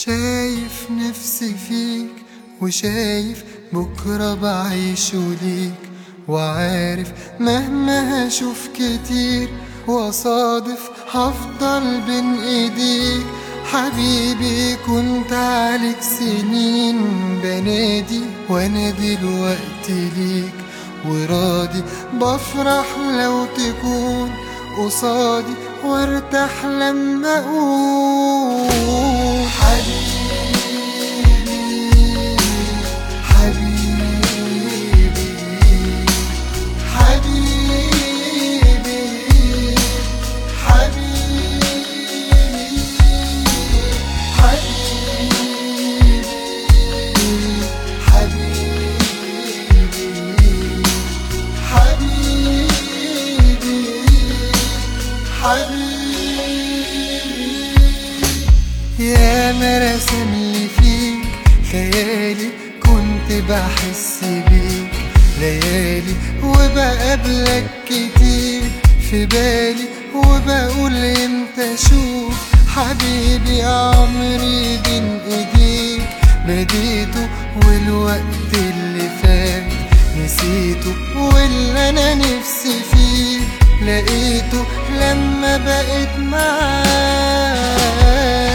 شايف نفسي فيك وشايف بكرة بعيشه ليك وعارف مهما هشوف كتير وصادف هفضل بين ايديك حبيبي كنت عليك سنين بنادي وانا دلوقتي ليك وراضي بفرح لو تكون قصادي وارتاح لما اقول حبيبي حبيبي حبيبي حبيبي حبيبي حبيبي حبيبي يا ما رسم لي فيك خيالي كنت بحس بيك ليالي وبقابلك كتير في بالي وبقول امتى اشوف حبيبي عمري بين ايديك بديته والوقت اللي فات نسيته واللي انا نفسي فيه لقيته لما بقيت معاك